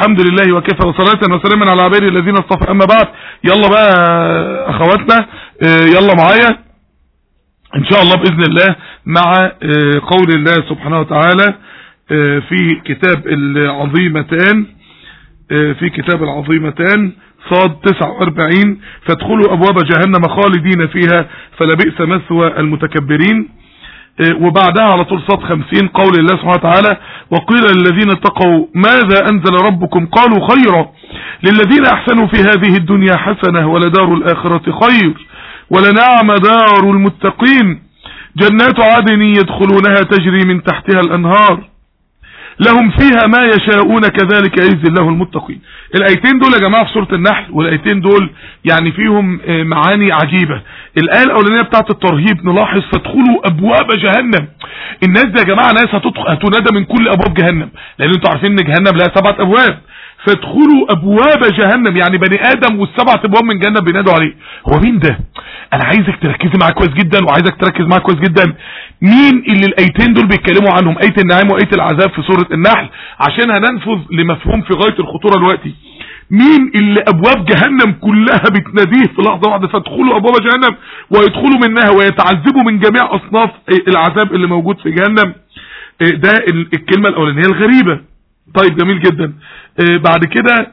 الحمد لله وكفى وصلاة وسلاما على عباده الذين اصطفى اما بعد يلا بقى اخواتنا اه يلا معايا ان شاء الله باذن الله مع اه قول الله سبحانه وتعالى اه في كتاب العظيمتان في كتاب العظيمتان صاد 49 فادخلوا ابواب جهنم خالدين فيها فلبئس مثوى المتكبرين وبعدها على طول صاد 50 قول الله سبحانه وتعالى وقيل للذين اتقوا ماذا انزل ربكم قالوا خيرا للذين احسنوا في هذه الدنيا حسنة ولدار الاخرة خير ولنعم دار المتقين جنات عدن يدخلونها تجري من تحتها الانهار لهم فيها ما يشاءون كذلك يجزي الله المتقين الايتين دول يا جماعه في سوره النحل والايتين دول يعني فيهم معاني عجيبه الايه الاولانيه بتاعه الترهيب نلاحظ فادخلوا ابواب جهنم الناس دي يا جماعه ناس هتنادى من كل ابواب جهنم لان انتوا عارفين ان جهنم لها سبعه ابواب فادخلوا ابواب جهنم يعني بني ادم والسبعه ابواب من جهنم بينادوا عليه هو مين ده انا عايزك تركزي معايا كويس جدا وعايزك تركز معايا كويس جدا مين اللي الايتين دول بيتكلموا عنهم ايه النعيم وايه العذاب في سوره النحل عشان هننفذ لمفهوم في غايه الخطوره دلوقتي مين اللي ابواب جهنم كلها بتناديه في لحظه واحده فادخلوا ابواب جهنم ويدخلوا منها ويتعذبوا من جميع اصناف العذاب اللي موجود في جهنم ده الكلمه الاولانيه الغريبه طيب جميل جدا بعد كده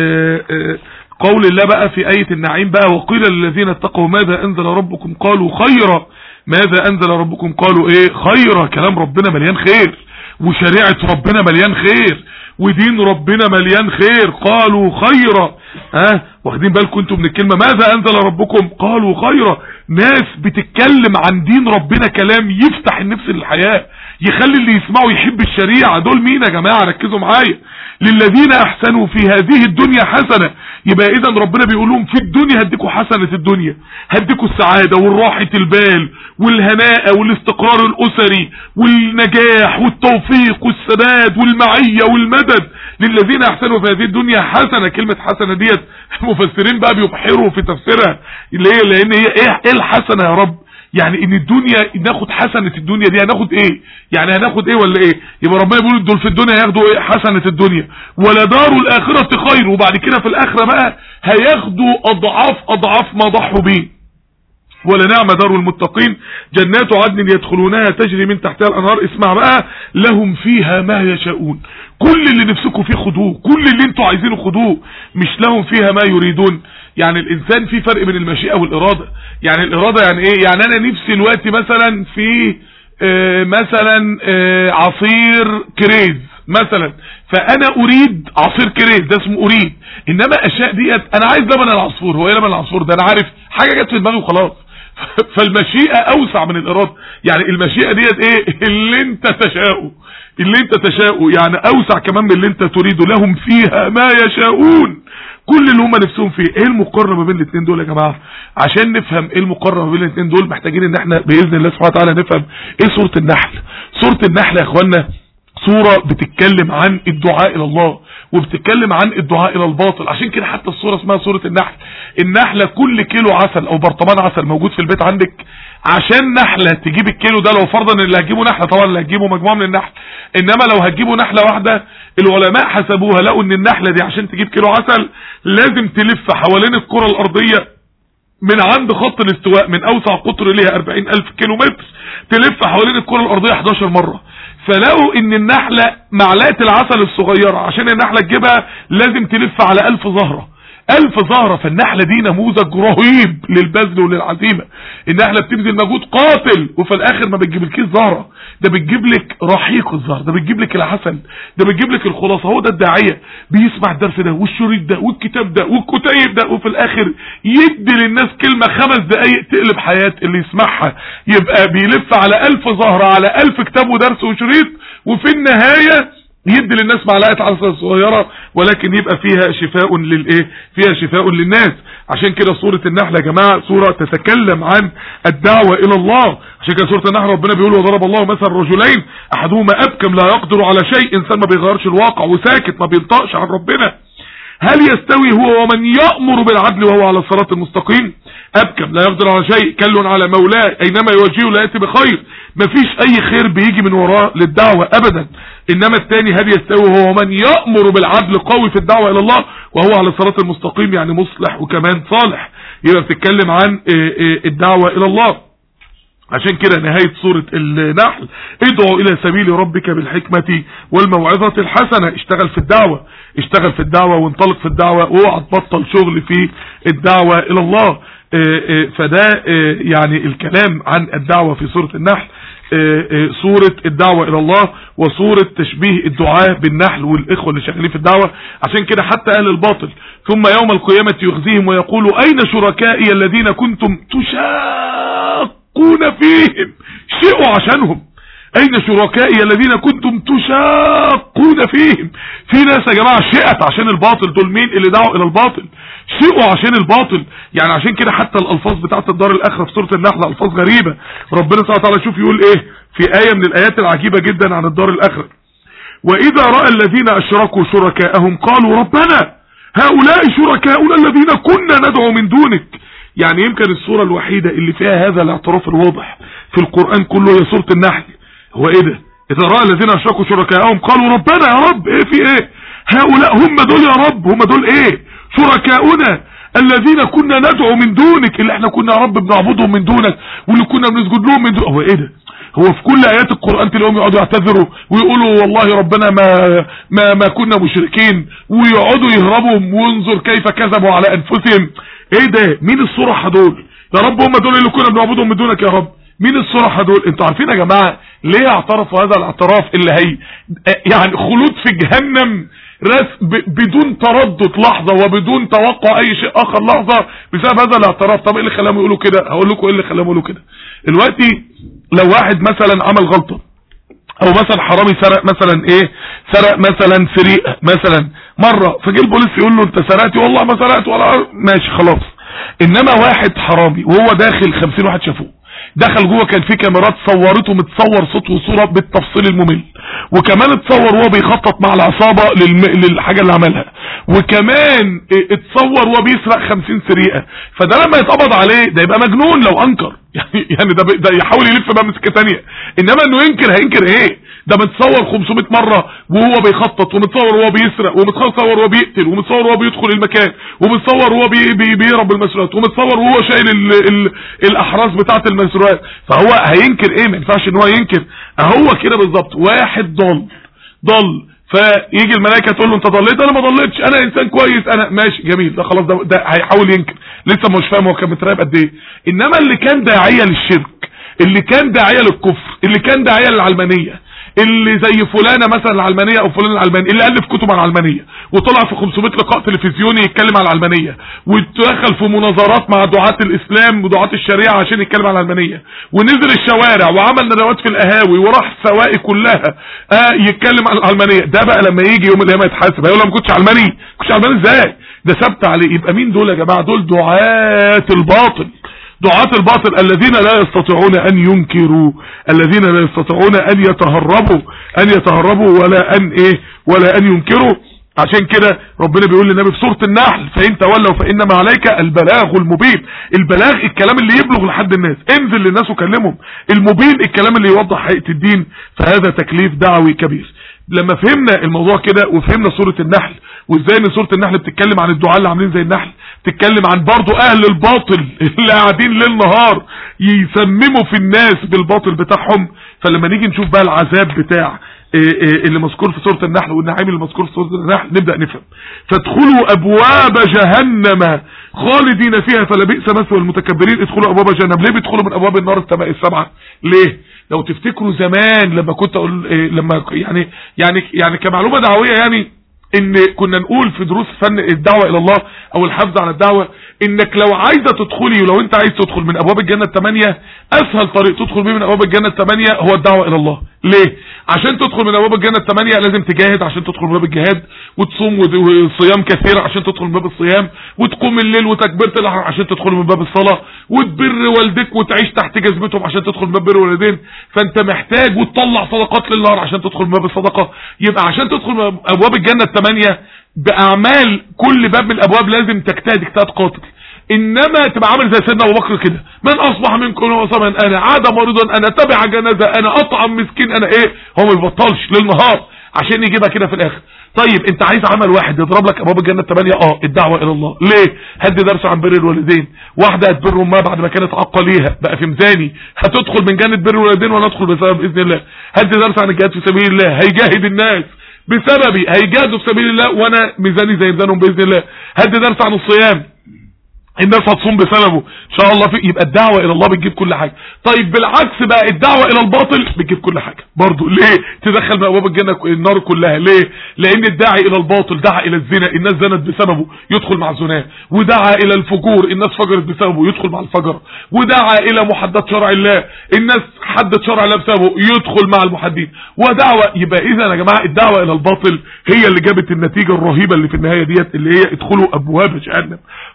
قول الله بقى في آية النعيم بقى وقيل للذين اتقوا ماذا أنزل ربكم قالوا خيرا ماذا أنزل ربكم قالوا ايه خيرا كلام ربنا مليان خير وشريعة ربنا مليان خير ودين ربنا مليان خير قالوا خيرا ها أه؟ واخدين بالكم انتم من الكلمة ماذا أنزل ربكم قالوا خيرا ناس بتتكلم عن دين ربنا كلام يفتح النفس للحياة يخلي اللي يسمعوا يحب الشريعة دول مين يا جماعة ركزوا معايا للذين احسنوا في هذه الدنيا حسنة يبقى اذا ربنا بيقول لهم في الدنيا هديكوا حسنة الدنيا هديكوا السعادة والراحة البال والهناء والاستقرار الاسري والنجاح والتوفيق والسداد والمعية والمدد للذين احسنوا في هذه الدنيا حسنة كلمة حسنة ديت المفسرين بقى بيبحروا في تفسيرها ليه لان هي ايه الحسنة يا رب يعني ان الدنيا ناخد حسنة الدنيا دي هناخد ايه يعني هناخد ايه ولا ايه يبقى ربنا بيقول دول في الدنيا هياخدوا ايه حسنة الدنيا ولا دار الاخرة خير وبعد كده في الاخرة بقى هياخدوا اضعاف اضعاف ما ضحوا بيه ولا نعم دار المتقين جنات عدن يدخلونها تجري من تحتها الانهار اسمع بقى لهم فيها ما يشاءون كل اللي نفسكم فيه خدوه كل اللي انتوا عايزينه خدوه مش لهم فيها ما يريدون يعني الانسان في فرق بين المشيئة والارادة يعني الارادة يعني ايه يعني انا نفسي الوقت مثلا في اه مثلا اه عصير كريز مثلا فانا اريد عصير كريز ده اسمه اريد انما اشياء ديت انا عايز لبن العصفور هو ايه لبن العصفور ده انا عارف حاجة جت في دماغي وخلاص فالمشيئة اوسع من الارادة يعني المشيئة ديت ايه اللي انت تشاءه اللي انت تشاءه يعني اوسع كمان من اللي انت تريده لهم فيها ما يشاءون كل اللي هم نفسهم فيه ايه المقارنه ما بين الاثنين دول يا جماعه عشان نفهم ايه المقارنه ما بين الاثنين دول محتاجين ان احنا باذن الله سبحانه وتعالى نفهم ايه سوره النحل سوره النحل يا اخوانا سورة بتتكلم عن الدعاء الى الله وبتتكلم عن الدعاء الى الباطل عشان كده حتى السورة اسمها سورة النحل النحلة كل كيلو عسل او برطمان عسل موجود في البيت عندك عشان نحلة تجيب الكيلو ده لو فرضا اللي هتجيبه نحلة طبعا اللي هتجيبه مجموعة من النحل انما لو هتجيبه نحلة واحدة العلماء حسبوها لقوا ان النحلة دي عشان تجيب كيلو عسل لازم تلف حوالين الكرة الارضية من عند خط الاستواء من اوسع قطر ليها 40 الف كيلو متر تلف حوالين الكرة الارضية 11 مرة فلقوا ان النحلة معلقة العسل الصغيرة عشان النحلة تجيبها لازم تلف على الف زهرة الف زهرة فالنحلة دي نموذج رهيب للبذل وللعزيمة النحلة بتبذل مجهود قاتل وفي الاخر ما بتجيب الكيس زهرة ده بتجيب لك رحيق الزهر ده بتجيب لك العسل ده بتجيب لك الخلاصة هو ده الداعية بيسمع الدرس ده والشريط ده والكتاب ده والكتيب ده وفي الاخر يدي للناس كلمة خمس دقايق تقلب حياة اللي يسمعها يبقى بيلف على الف زهرة على الف كتاب ودرس وشريط وفي النهاية يدي للناس معلقه عسل صغيره ولكن يبقى فيها شفاء للايه فيها شفاء للناس عشان كده سوره النحل يا جماعه سوره تتكلم عن الدعوه الى الله عشان كده سوره النحل ربنا بيقول وضرب الله مثل رجلين احدهما ابكم لا يقدر على شيء انسان ما بيغيرش الواقع وساكت ما بينطقش عن ربنا هل يستوي هو ومن يأمر بالعدل وهو على الصراط المستقيم أبكم لا يقدر على شيء كل على مولاه أينما يوجهه لا يأتي بخير مفيش أي خير بيجي من وراه للدعوة أبدا إنما الثاني هل يستوي هو من يأمر بالعدل قوي في الدعوة إلى الله وهو على الصراط المستقيم يعني مصلح وكمان صالح يبقى بتتكلم عن الدعوة إلى الله عشان كده نهاية سورة النحل ادعو الى سبيل ربك بالحكمة والموعظة الحسنة اشتغل في الدعوة اشتغل في الدعوة وانطلق في الدعوة واوعى تبطل شغل في الدعوة الى الله فده يعني الكلام عن الدعوة في سورة النحل سورة الدعوة الى الله وسورة تشبيه الدعاء بالنحل والاخوة اللي شغالين في الدعوة عشان كده حتى اهل الباطل ثم يوم القيامة يخزيهم ويقولوا اين شركائي الذين كنتم تشاقون فيهم شئوا عشانهم اين شركائي الذين كنتم تشاقون فيهم في ناس يا جماعة شئت عشان الباطل دول مين اللي دعوا الى الباطل شئوا عشان الباطل يعني عشان كده حتى الالفاظ بتاعت الدار الاخرة في سورة النحل الفاظ غريبة ربنا سبحانه وتعالى شوف يقول ايه في آية من الايات العجيبة جدا عن الدار الاخرة واذا رأى الذين اشركوا شركاءهم قالوا ربنا هؤلاء شركاؤنا الذين كنا ندعو من دونك يعني يمكن الصورة الوحيدة اللي فيها هذا الاعتراف الواضح في القرآن كله هي سورة النحل هو ايه ده اذا رأى الذين اشركوا شركاءهم قالوا ربنا يا رب ايه في ايه هؤلاء هم دول يا رب هم دول ايه شركاؤنا الذين كنا ندعو من دونك اللي احنا كنا يا رب بنعبدهم من دونك واللي كنا بنسجد لهم من دونك هو ايه ده هو في كل ايات القرآن تلاقيهم يقعدوا يعتذروا ويقولوا والله ربنا ما ما ما كنا مشركين ويقعدوا يهربوا وانظر كيف كذبوا على انفسهم ايه ده مين الصرحة دول يا رب هم دول اللي كنا بنعبدهم من دونك يا رب مين الصرحة دول انتوا عارفين يا جماعة ليه اعترفوا هذا الاعتراف اللي هي يعني خلود في جهنم رس بدون تردد لحظة وبدون توقع اي شيء اخر لحظة بسبب هذا الاعتراف طب ايه اللي خلاهم يقولوا كده هقول لكم ايه اللي خلاهم يقولوا كده دلوقتي لو واحد مثلا عمل غلطة او مثلا حرامي سرق مثلا ايه سرق مثلا سرقة مثلا مرة فجي البوليس يقول له انت سرقتي والله ما سرقت ولا ماشي خلاص انما واحد حرامي وهو داخل 50 واحد شافوه دخل جوه كان في كاميرات صورته متصور صوت وصورة بالتفصيل الممل وكمان اتصور وهو بيخطط مع العصابة للم... للحاجة اللي عملها وكمان اتصور وهو بيسرق 50 سرقة فده لما يتقبض عليه ده يبقى مجنون لو انكر يعني يعني ده, ده يحاول يلف بقى من سكه ثانيه انما انه ينكر هينكر ايه ده متصور 500 مرة وهو بيخطط ومتصور وهو بيسرق ومتصور وهو بيقتل ومتصور وهو بيدخل المكان ومتصور وهو بي بي بيهرب بالمسروقات ومتصور وهو شايل ال ال الاحراس بتاعه المسروقات فهو هينكر ايه ما ينفعش ان هو ينكر اهو كده بالظبط واحد ضل ضل فيجي الملائكه تقول له انت ضليت انا ما ضليتش انا انسان كويس انا ماشي جميل ده خلاص ده, ده هيحاول ينكر لسه مش فاهم هو كان متراقب قد ايه انما اللي كان داعيه للشرك اللي كان داعيه للكفر اللي كان داعيه للعلمانيه اللي زي فلانة مثلا العلمانية او فلان العلماني اللي الف كتب عن العلمانية وطلع في 500 لقاء تلفزيوني يتكلم عن العلمانية واتدخل في مناظرات مع دعاة الاسلام ودعاة الشريعة عشان يتكلم عن العلمانية ونزل الشوارع وعمل ندوات في القهاوي وراح السواقي كلها آه يتكلم عن العلمانية ده بقى لما يجي يوم القيامة يتحاسب هيقول ما كنتش علماني ما كنتش علماني ازاي ده ثبت عليه يبقى مين دول يا جماعة دول دعاة الباطل دعاة الباطل الذين لا يستطيعون ان ينكروا الذين لا يستطيعون ان يتهربوا ان يتهربوا ولا ان ايه ولا ان ينكروا عشان كده ربنا بيقول للنبي في سورة النحل فإن تولوا فإنما عليك البلاغ المبين البلاغ الكلام اللي يبلغ لحد الناس انزل للناس وكلمهم المبين الكلام اللي يوضح حقيقة الدين فهذا تكليف دعوي كبير لما فهمنا الموضوع كده وفهمنا سورة النحل وازاي ان سورة النحل بتتكلم عن الدعاء اللي عاملين زي النحل تتكلم عن برضو اهل الباطل اللي قاعدين ليل نهار يسمموا في الناس بالباطل بتاعهم فلما نيجي نشوف بقى العذاب بتاع اللي مذكور في سورة النحل والنعيم اللي مذكور في سورة النحل نبدأ نفهم فادخلوا ابواب جهنم خالدين فيها فلبئس مثوى المتكبرين ادخلوا ابواب جهنم ليه بيدخلوا من ابواب النار السبعة ليه لو تفتكروا زمان لما كنت اقول لما يعني يعني يعني كمعلومة دعوية يعني ان كنا نقول في دروس فن الدعوة الى الله او الحفظ عن الدعوة انك لو عايزة تدخلي ولو انت عايز تدخل من ابواب الجنة الثمانية اسهل طريق تدخل بيه من ابواب الجنة الثمانية هو الدعوة الى الله ليه عشان تدخل من ابواب الجنة الثمانية لازم تجاهد عشان تدخل من باب الجهاد وتصوم وصيام كثير عشان تدخل من باب الصيام وتقوم الليل وتكبيرة الاحرام عشان تدخل من باب الصلاة وتبر والدك وتعيش تحت جزمتهم عشان تدخل من باب بر الوالدين فانت محتاج وتطلع صدقات للنار عشان تدخل من باب الصدقة يبقى عشان تدخل من ابواب الجنة الثمانية باعمال كل باب من الابواب لازم تجتهد اجتهاد قاتل انما تبقى عامل زي سيدنا ابو بكر كده من اصبح منكم وصما انا عاد مريضا انا تبع جنازه انا اطعم مسكين انا ايه هو ما يبطلش للنهار عشان يجيبها كده في الاخر طيب انت عايز عمل واحد يضرب لك ابواب الجنه الثمانيه اه الدعوه الى الله ليه هدي درس عن بر الوالدين واحده هتبر امها بعد ما كانت عاقه ليها بقى في ميزاني هتدخل من جنه بر الوالدين وانا ادخل بسبب باذن الله هدي درس عن الجهاد في سبيل الله هيجاهد الناس بسببي هيجاهدوا في سبيل الله وانا ميزاني زي ميزانهم باذن الله هدي درس عن الصيام الناس هتصوم بسببه ان شاء الله في يبقى الدعوة الى الله بتجيب كل حاجة طيب بالعكس بقى الدعوة الى الباطل بتجيب كل حاجة برضو ليه تدخل من ابواب الجنة النار كلها ليه لان الداعي الى الباطل دعا الى الزنا الناس زنت بسببه يدخل مع الزنا ودعا الى الفجور الناس فجرت بسببه يدخل مع الفجر ودعا الى محدد شرع الله الناس حدد شرع الله بسببه يدخل مع المحددين ودعوة يبقى اذا يا جماعة الدعوة الى الباطل هي اللي جابت النتيجة الرهيبة اللي في النهاية ديت اللي هي ادخلوا ابواب جهنم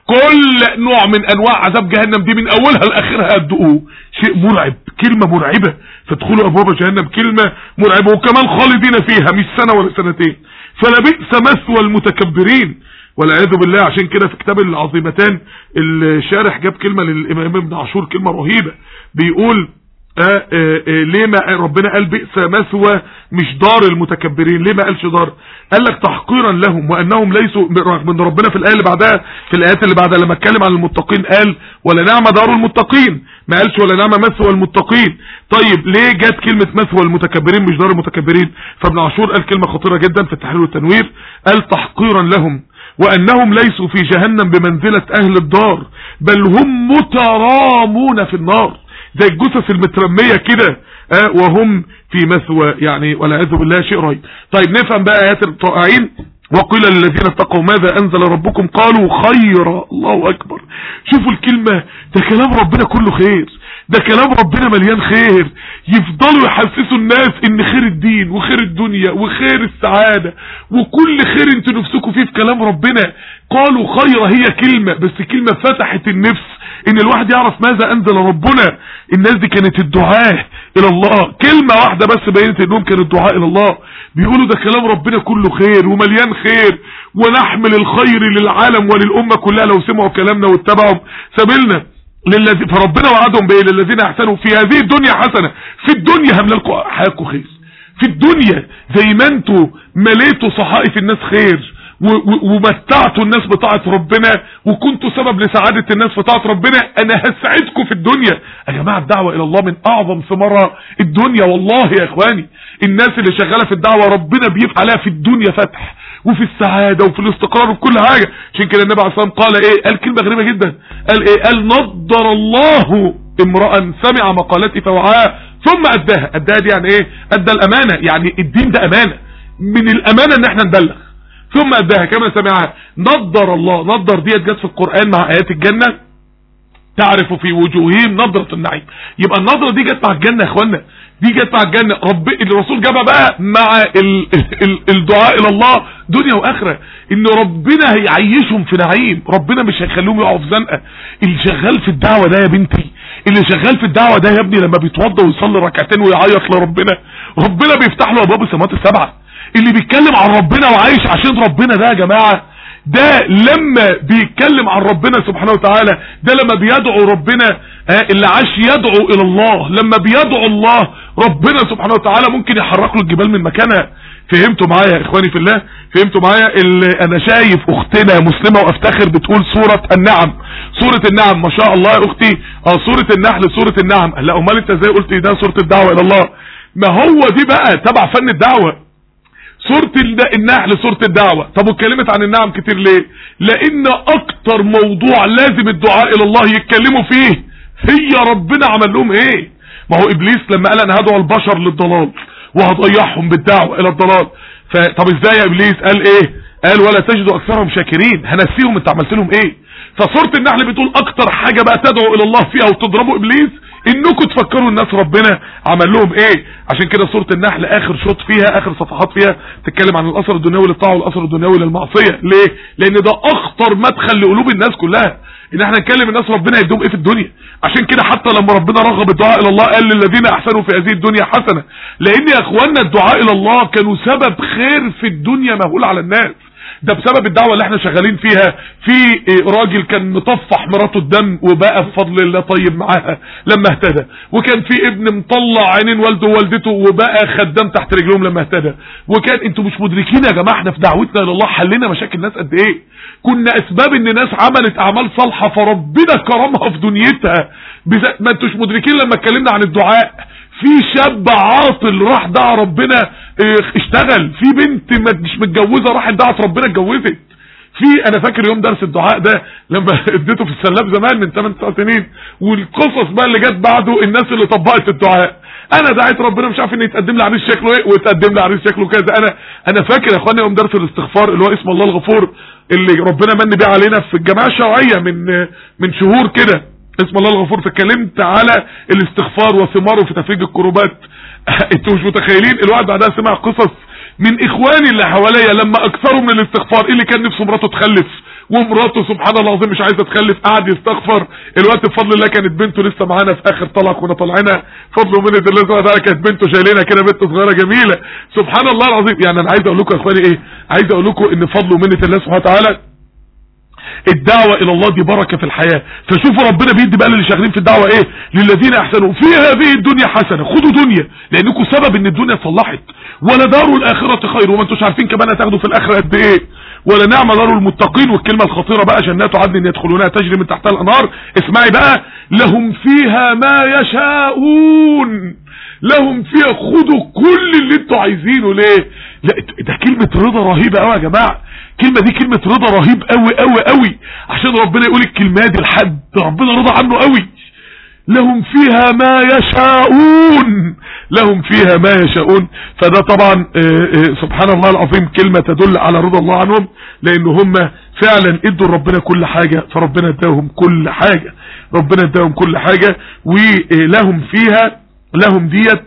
كل نوع من انواع عذاب جهنم دي من اولها لاخرها هتدقوه شيء مرعب كلمة مرعبة فادخلوا ابواب جهنم كلمة مرعبة وكمان خالدين فيها مش سنة ولا سنتين فلبئس مثوى المتكبرين والعياذ بالله عشان كده في كتاب العظيمتان الشارح جاب كلمة للامام ابن عاشور كلمة رهيبة بيقول آه آه آه ليه ما ربنا قال بئس مثوى مش دار المتكبرين ليه ما قالش دار قال لك تحقيرا لهم وانهم ليسوا رغم ان ربنا في الايه اللي بعدها في الايات اللي بعدها لما اتكلم عن المتقين قال ولا نعم دار المتقين ما قالش ولا نعم مثوى المتقين طيب ليه جت كلمه مثوى المتكبرين مش دار المتكبرين فابن عاشور قال كلمه خطيره جدا في التحرير والتنوير قال تحقيرا لهم وانهم ليسوا في جهنم بمنزله اهل الدار بل هم مترامون في النار زي الجثث المترمية كده آه وهم في مثوى يعني والعياذ بالله شيء رهيب طيب نفهم بقى ايات الطائعين وقيل للذين اتقوا ماذا انزل ربكم قالوا خيرا الله اكبر شوفوا الكلمة ده كلام ربنا كله خير ده كلام ربنا مليان خير يفضلوا يحسسوا الناس ان خير الدين وخير الدنيا وخير السعادة وكل خير انتوا نفسكم فيه في كلام ربنا قالوا خير هي كلمة بس كلمة فتحت النفس ان الواحد يعرف ماذا انزل ربنا الناس دي كانت الدعاء الى الله كلمة واحدة بس بينت انهم كانوا الدعاء الى الله بيقولوا ده كلام ربنا كله خير ومليان خير ونحمل الخير للعالم وللأمة كلها لو سمعوا كلامنا واتبعوا سبيلنا للذي فربنا وعدهم بايه للذين احسنوا في هذه الدنيا حسنة في الدنيا هملكوا حياتكم خير في الدنيا زي ما انتوا مليتوا صحائف الناس خير ومتعتوا الناس بطاعة ربنا وكنتوا سبب لسعادة الناس في طاعة ربنا انا هسعدكم في الدنيا يا جماعة الدعوة الى الله من اعظم ثمرة الدنيا والله يا اخواني الناس اللي شغالة في الدعوة ربنا بيفتح عليها في الدنيا فتح وفي السعادة وفي الاستقرار وفي كل حاجة عشان كده النبي عليه الصلاة والسلام قال ايه قال كلمة غريبة جدا قال ايه قال نضر الله امرأ سمع مقالتي فوعاها ثم اداها اداها دي يعني ايه ادى الامانة يعني الدين ده امانة من الامانة ان احنا نبلغ ثم اداها كما سمعها نضر الله نضر ديت جت في القرآن مع ايات الجنة تعرف في وجوههم نظرة النعيم يبقى النظرة دي جت مع الجنة يا اخوانا دي جت مع الجنة رب الرسول جابها بقى مع ال... ال... الدعاء الى الله دنيا واخرة ان ربنا هيعيشهم في نعيم ربنا مش هيخليهم يقعوا في زنقة اللي شغال في الدعوة ده يا بنتي اللي شغال في الدعوة ده يا ابني لما بيتوضى ويصلي ركعتين ويعيط لربنا ربنا بيفتح له ابواب السماوات السبعة اللي بيتكلم عن ربنا وعايش عشان ربنا ده يا جماعة ده لما بيتكلم عن ربنا سبحانه وتعالى ده لما بيدعو ربنا اللي عاش يدعو الى الله لما بيدعو الله ربنا سبحانه وتعالى ممكن يحرك له الجبال من مكانها فهمتوا معايا يا اخواني في الله فهمتوا معايا انا شايف اختنا مسلمة وافتخر بتقول سورة النعم سورة النعم ما شاء الله يا اختي اه سورة النحل سورة النعم لا امال انت ازاي قلت ده سورة الدعوة الى الله ما هو دي بقى تبع فن الدعوة سورة النحل سورة الدعوة طب واتكلمت عن النعم كتير ليه لان اكتر موضوع لازم الدعاء الى الله يتكلموا فيه هي ربنا عمل لهم ايه ما هو ابليس لما قال انا هدعو البشر للضلال وهضيعهم بالدعوة الى الضلال طب ازاي يا ابليس قال ايه قال ولا تجدوا اكثرهم شاكرين هنسيهم انت عملت لهم ايه فسورة النحل بتقول اكتر حاجة بقى تدعو الى الله فيها وتضربوا ابليس انكم تفكروا الناس ربنا عمل لهم ايه عشان كده سورة النحل اخر شوط فيها اخر صفحات فيها تتكلم عن الاثر الدنيوي للطاعة والاثر الدنيوي للمعصية ليه لان ده اخطر مدخل لقلوب الناس كلها ان احنا نكلم الناس ربنا يديهم ايه في الدنيا عشان كده حتى لما ربنا رغب الدعاء الى الله قال للذين احسنوا في هذه الدنيا حسنة لان يا اخواننا الدعاء الى الله كانوا سبب خير في الدنيا مهول على الناس ده بسبب الدعوة اللي احنا شغالين فيها في راجل كان مطفح مراته الدم وبقى بفضل الله طيب معاها لما اهتدى وكان في ابن مطلع عينين والده ووالدته وبقى خدام تحت رجلهم لما اهتدى وكان انتوا مش مدركين يا جماعه احنا في دعوتنا الى الله حلينا مشاكل الناس قد ايه كنا اسباب ان ناس عملت اعمال صالحه فربنا كرمها في دنيتها ما انتوش مدركين لما اتكلمنا عن الدعاء في شاب عاطل راح دعا ربنا اه اشتغل في بنت مش متجوزه راحت دعت ربنا اتجوزت في انا فاكر يوم درس الدعاء ده لما اديته في السلاب زمان من 8 9 سنين والقصص بقى اللي جت بعده الناس اللي طبقت الدعاء انا دعيت ربنا مش عارف ان يتقدم لي عريس شكله ايه ويتقدم لي عريس شكله كذا انا انا فاكر يا اخواني يوم درس الاستغفار اللي هو اسم الله الغفور اللي ربنا من بيه علينا في الجماعه الشرعيه من من شهور كده اسم الله الغفور فاتكلمت على الاستغفار وثماره في تفريج الكروبات انتوا مش متخيلين الواحد بعدها سمع قصص من اخواني اللي حواليا لما اكثروا من الاستغفار اللي كان نفسه مراته تخلف ومراته سبحان الله العظيم مش عايزه تخلف قعد يستغفر الوقت بفضل الله كانت بنته لسه معانا في اخر طلع كنا طالعينها فضل ومنه الله سبحانه وتعالى كانت بنته شايلينها كده بنت صغيره جميله سبحان الله العظيم يعني انا عايز اقول لكم يا اخواني ايه عايز اقول لكم ان فضل ومنه الله سبحانه وتعالى الدعوة الى الله دي بركة في الحياة فشوفوا ربنا بيدي بقى اللي شغالين في الدعوة ايه للذين احسنوا في هذه الدنيا حسنة خدوا دنيا لانكم سبب ان الدنيا صلحت ولا دار الاخرة خير وما انتوش عارفين كمان هتاخدوا في الاخرة قد ايه ولا نعم دار المتقين والكلمة الخطيرة بقى جنات عدن يدخلونها تجري من تحتها الانهار اسمعي بقى لهم فيها ما يشاءون لهم فيها خدوا كل اللي انتوا عايزينه ليه لا ده كلمة رضا رهيبة قوي يا جماعة الكلمة دي كلمة رضا رهيب قوي قوي قوي عشان ربنا يقول الكلمة دي لحد ربنا رضا عنه قوي لهم فيها ما يشاءون لهم فيها ما يشاءون فده طبعا سبحان الله العظيم كلمة تدل على رضا الله عنهم لان هم فعلا ادوا ربنا كل حاجة فربنا اداهم كل حاجة ربنا اداهم كل حاجة ولهم فيها لهم ديت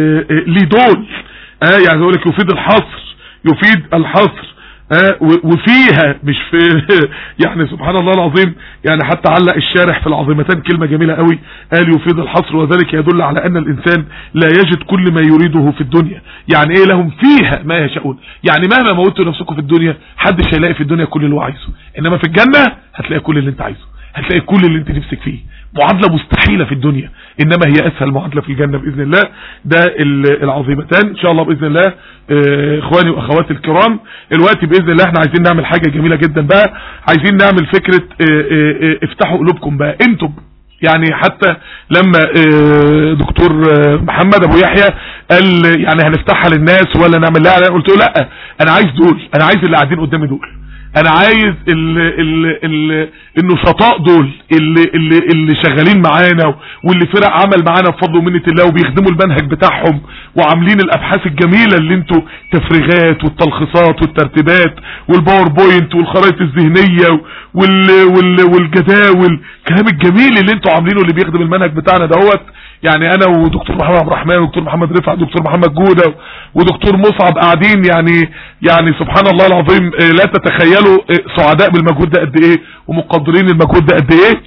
لدول اه يعني يقول لك يفيد الحصر يفيد الحصر اه وفيها مش في يعني سبحان الله العظيم يعني حتى علق الشارح في العظيمتان كلمة جميلة قوي قال يفيد الحصر وذلك يدل على ان الانسان لا يجد كل ما يريده في الدنيا يعني ايه لهم فيها ما يشاءون يعني مهما موتوا نفسكم في الدنيا حدش هيلاقي في الدنيا كل اللي هو عايزه انما في الجنة هتلاقي كل اللي انت عايزه هتلاقي كل اللي انت نفسك فيه معادلة مستحيلة في الدنيا انما هي اسهل معادلة في الجنة باذن الله ده العظيمتان ان شاء الله باذن الله اه اخواني واخواتي الكرام الوقت باذن الله احنا عايزين نعمل حاجة جميلة جدا بقى عايزين نعمل فكرة اه اه افتحوا قلوبكم بقى انتم يعني حتى لما دكتور محمد ابو يحيى قال يعني هنفتحها للناس ولا نعمل لها قلت له لا انا عايز دول انا عايز اللي قاعدين قدامي دول انا عايز ال ال ال النشطاء دول اللي, اللي, اللي شغالين معانا واللي فرق عمل معانا بفضل ومنة الله وبيخدموا المنهج بتاعهم وعاملين الابحاث الجميلة اللي انتوا تفريغات والتلخيصات والترتيبات والباوربوينت والخرائط الذهنية وال وال والجداول الكلام الجميل اللي انتوا عاملينه اللي بيخدم المنهج بتاعنا دوت يعني انا ودكتور محمد عبد الرحمن ودكتور محمد رفعت ودكتور محمد جودة ودكتور مصعب قاعدين يعني يعني سبحان الله العظيم لا تتخيلوا سعداء بالمجهود ده قد ايه ومقدرين المجهود ده قد ايه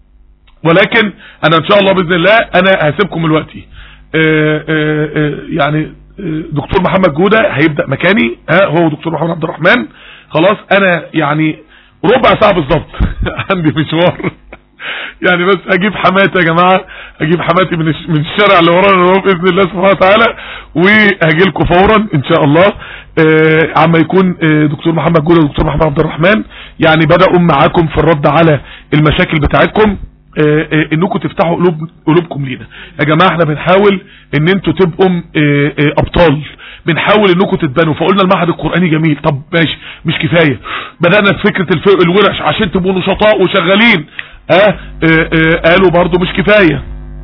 ولكن انا ان شاء الله باذن الله انا هسيبكم دلوقتي يعني دكتور محمد جودة هيبدأ مكاني ها هو دكتور محمد عبد الرحمن خلاص انا يعني ربع ساعة بالظبط عندي مشوار يعني بس اجيب حماتي يا جماعة اجيب حماتي من من الشارع اللي ورانا باذن الله سبحانه وتعالى وهاجي لكم فورا ان شاء الله آه عما يكون آه دكتور محمد جوده ودكتور محمد عبد الرحمن يعني بدأوا معاكم في الرد على المشاكل بتاعتكم آه آه انكم تفتحوا قلوب قلوبكم لينا يا جماعه احنا بنحاول ان انتوا تبقوا آه آه ابطال بنحاول انكم تتبنوا فقلنا المعهد القرآني جميل طب ماشي مش كفاية بدأنا في فكرة الفقه الورش عشان تبقوا نشطاء وشغالين اه, آه, آه قالوا برضو مش كفاية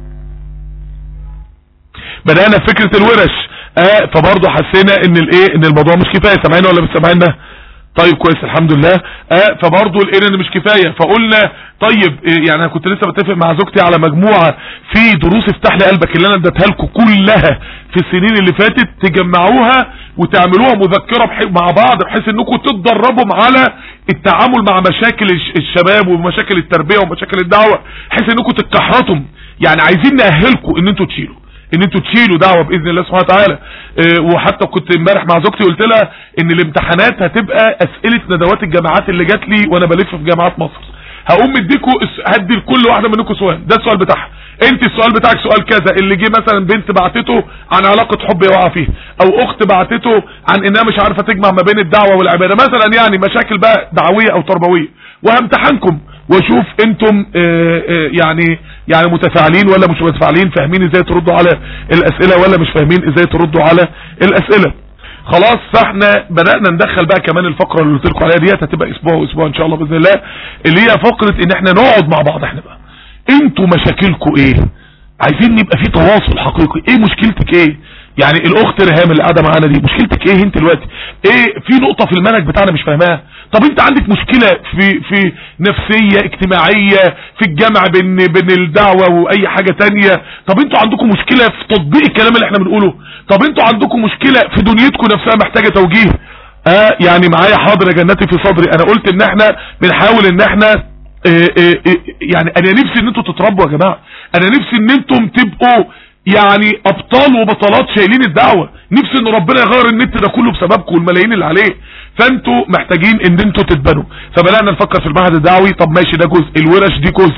بدأنا في فكرة الورش اه فبرضو حسينا ان الايه ان الموضوع مش كفاية سامعين ولا مش سامعيننا طيب كويس الحمد لله آه فبرضه لقينا ان مش كفايه فقلنا طيب آه يعني انا كنت لسه بتفق مع زوجتي على مجموعه في دروس افتح لي قلبك اللي انا اديتها لكم كلها في السنين اللي فاتت تجمعوها وتعملوها مذكره بح... مع بعض بحيث انكم تتدربوا على التعامل مع مشاكل الشباب ومشاكل التربيه ومشاكل الدعوه بحيث انكم تتكحرتم يعني عايزين نأهلكم ان انتوا تشيلوا ان انتوا تشيلوا دعوه باذن الله سبحانه وتعالى اه وحتى كنت امبارح مع زوجتي قلت لها ان الامتحانات هتبقى اسئله ندوات الجامعات اللي جات لي وانا بلف في جامعات مصر هقوم مديكوا هدي لكل واحده منكم سؤال ده السؤال بتاعها انت السؤال بتاعك سؤال كذا اللي جه مثلا بنت بعتته عن علاقه حب يقع فيها او اخت بعتته عن انها مش عارفه تجمع ما بين الدعوه والعباده مثلا يعني مشاكل بقى دعويه او تربويه وهمتحنكم واشوف انتم اه اه يعني يعني متفاعلين ولا مش متفاعلين فاهمين ازاي تردوا على الاسئله ولا مش فاهمين ازاي تردوا على الاسئله خلاص فاحنا بدأنا ندخل بقى كمان الفقرة اللي قلت لكم عليها ديت هتبقى اسبوع واسبوع ان شاء الله باذن الله اللي هي فقرة ان احنا نقعد مع بعض احنا بقى انتوا مشاكلكم ايه عايزين يبقى في تواصل حقيقي ايه مشكلتك ايه يعني الاخت ريهام اللي قاعده معانا دي مشكلتك ايه انت دلوقتي ايه في نقطه في المنهج بتاعنا مش فاهماها طب انت عندك مشكله في في نفسيه اجتماعيه في الجمع بين بين الدعوه واي حاجه تانية طب انتوا عندكم مشكله في تطبيق الكلام اللي احنا بنقوله طب انتوا عندكم مشكله في دنيتكم نفسها محتاجه توجيه اه يعني معايا حاضر يا جنتي في صدري انا قلت ان احنا بنحاول ان احنا اه اه اه يعني انا نفسي ان انتوا تتربوا يا جماعه انا نفسي ان انتم تبقوا يعني ابطال وبطلات شايلين الدعوة نفسي ان ربنا يغير النت ده كله بسببكم والملايين اللي عليه فانتوا محتاجين ان انتوا تتبنوا فبدأنا نفكر في المعهد الدعوي طب ماشي ده جزء الورش دي جزء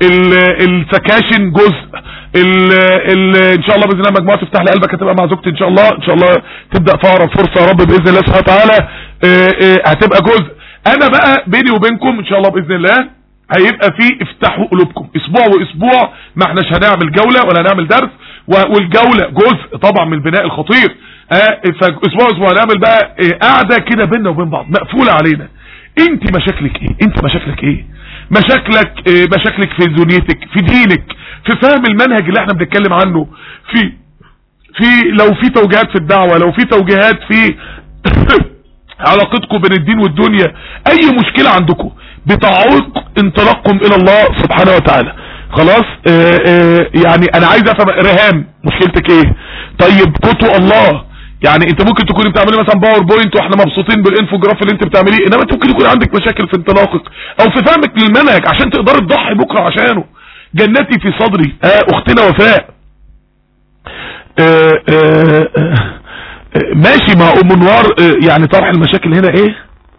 السكاشن جزء ال ال ان شاء الله باذن الله مجموعه تفتح لي قلبك هتبقى مع زوجتي ان شاء الله ان شاء الله تبدا في اقرب فرصه يا رب باذن الله سبحانه وتعالى هتبقى جزء انا بقى بيني وبينكم ان شاء الله باذن الله هيبقى في افتحوا قلوبكم اسبوع واسبوع ما احناش هنعمل جولة ولا هنعمل درس والجولة جزء طبعا من البناء الخطير اه فاسبوع اسبوع هنعمل بقى اه قاعدة كده بيننا وبين بعض مقفولة علينا انت مشاكلك ايه انت مشاكلك ايه مشاكلك اه مشاكلك في دنيتك في دينك في فهم المنهج اللي احنا بنتكلم عنه في في لو في توجيهات في الدعوة لو في توجيهات في علاقتكم بين الدين والدنيا اي مشكلة عندكم بتعوق انطلاقكم الى الله سبحانه وتعالى خلاص اه اه يعني انا عايز افهم رهام مشكلتك ايه طيب كتو الله يعني انت ممكن تكوني بتعملي مثلا باوربوينت واحنا مبسوطين بالانفوجراف اللي انت بتعمليه انما انت ممكن يكون عندك مشاكل في انطلاقك او في فهمك للمنهج عشان تقدري تضحي بكره عشانه جنتي في صدري اه اختنا وفاء اه اه اه ماشي مع ام نوار يعني طرح المشاكل هنا ايه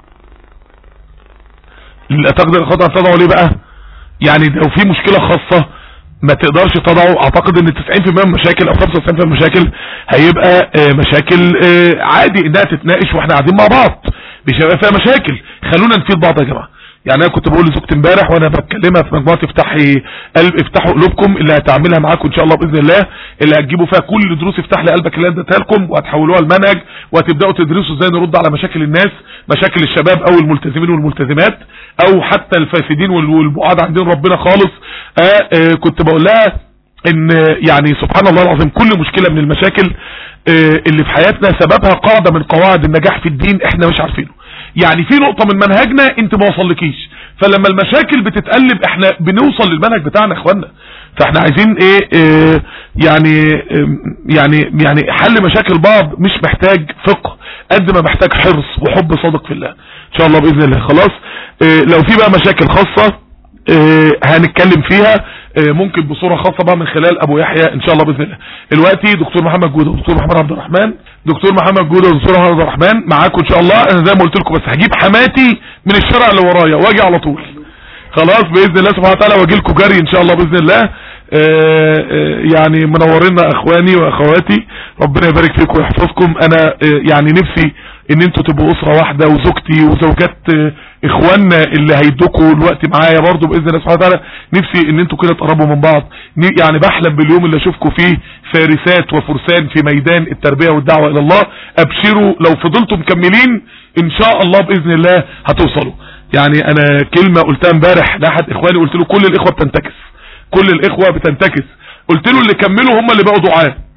لا تقدر خطأ تضعه ليه بقى يعني لو في مشكلة خاصة ما تقدرش تضعه اعتقد ان 90% من المشاكل او 95% من المشاكل هيبقى مشاكل عادي انها تتناقش واحنا قاعدين مع بعض مش هيبقى فيها مشاكل خلونا نفيد بعض يا جماعه يعني انا كنت بقول لزوجتي امبارح وانا بتكلمها في مجموعه افتحي قلب افتحوا قلوبكم اللي هتعملها معاكم ان شاء الله باذن الله اللي هتجيبوا فيها كل دروس افتح لي قلبك اللي اديتها لكم وهتحولوها لمنهج وهتبداوا تدرسوا ازاي نرد على مشاكل الناس مشاكل الشباب او الملتزمين والملتزمات او حتى الفاسدين والبعاد عن دين ربنا خالص آآ آآ كنت بقول لها ان يعني سبحان الله العظيم كل مشكله من المشاكل اللي في حياتنا سببها قاعده من قواعد النجاح في الدين احنا مش عارفينه يعني في نقطة من منهجنا انت ما وصلكيش فلما المشاكل بتتقلب احنا بنوصل للمنهج بتاعنا يا اخوانا فاحنا عايزين ايه, ايه يعني ايه يعني يعني حل مشاكل بعض مش محتاج فقه قد ما محتاج حرص وحب صادق في الله ان شاء الله باذن الله خلاص ايه لو في بقى مشاكل خاصة ايه هنتكلم فيها ممكن بصورة خاصة بقى من خلال ابو يحيى ان شاء الله باذن الله دلوقتي دكتور محمد جودة ودكتور محمد عبد الرحمن دكتور محمد جودة ودكتور محمد عبد الرحمن معاكم ان شاء الله انا زي ما قلت لكم بس هجيب حماتي من الشارع اللي ورايا واجي على طول خلاص باذن الله سبحانه وتعالى واجي لكم جري ان شاء الله باذن الله آآ آآ يعني منورينا اخواني واخواتي ربنا يبارك فيكم ويحفظكم انا يعني نفسي ان انتوا تبقوا اسره واحده وزوجتي وزوجات اخواننا اللي هيدوكوا الوقت معايا برضو باذن الله سبحانه وتعالى نفسي ان انتوا كده تقربوا من بعض يعني بحلم باليوم اللي اشوفكم فيه فارسات وفرسان في ميدان التربيه والدعوه الى الله ابشروا لو فضلتم مكملين ان شاء الله باذن الله هتوصلوا يعني انا كلمه قلتها امبارح لاحد اخواني قلت له كل الاخوه بتنتكس كل الاخوه بتنتكس قلت له اللي كملوا هم اللي بقوا دعاه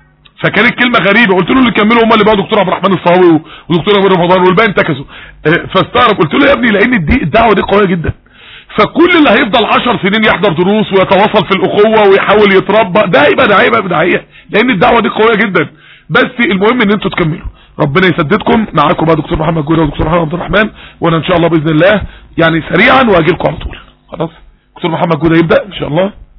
فكانت كلمه غريبه قلت له اللي كملوا هم اللي بقى دكتور عبد الرحمن الصاوي ودكتور امير رمضان والباقي انتكسوا اه، فاستغرب قلت له يا ابني لان دي الدعوه دي قويه جدا فكل اللي هيفضل 10 سنين يحضر دروس ويتواصل في الاخوه ويحاول يتربى ده هيبقى داعيه بقى بداعيه لان الدعوه دي قويه جدا بس المهم ان انتوا تكملوا ربنا يسددكم معاكم بقى دكتور محمد جوده ودكتور محمد عبد الرحمن وانا ان شاء الله باذن الله يعني سريعا واجي لكم على طول خلاص دكتور محمد جوده يبدا ان شاء الله